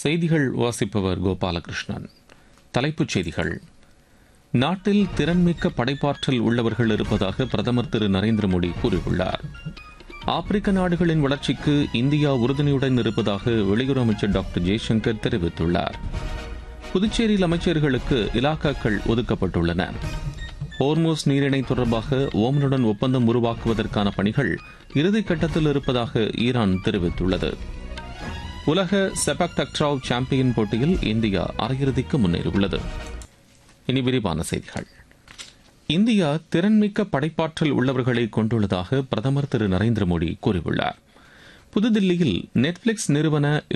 செய்திகள் வாசிப்பவர் கோபாலகிருஷ்ணன் தலைப்புச் செய்திகள் நாட்டில் திறன்மிக்க படைப்பாற்றல் உள்ளவர்கள் இருப்பதாக பிரதமர் திரு நரேந்திர மோடி கூறியுள்ளார் ஆப்பிரிக்க நாடுகளின் வளர்ச்சிக்கு இந்தியா உறுதுணையுடன் இருப்பதாக வெளியுறவு அமைச்சர் டாக்டர் ஜெய்சங்கர் தெரிவித்துள்ளார் புதுச்சேரியில் அமைச்சர்களுக்கு இலாக்காக்கள் ஒதுக்கப்பட்டுள்ளன ஹோர்மோஸ் நீரிணை தொடர்பாக ஓமனுடன் ஒப்பந்தம் உருவாக்குவதற்கான பணிகள் இறுதிக்கட்டத்தில் இருப்பதாக ஈரான் தெரிவித்துள்ளது உலக செபக் தக்ராவ் சாம்பியன் போட்டியில் இந்தியா அரையிறுதிக்கு முன்னேறியுள்ளது இனி விரிவான செய்திகள் இந்தியா திறன்மிக்க படைப்பாற்றல் உள்ளவர்களை கொண்டுள்ளதாக பிரதமர் திரு நரேந்திர மோடி கூறியுள்ளார் புதுதில்லியில் நெட்ஃபிளிக்ஸ் நிறுவன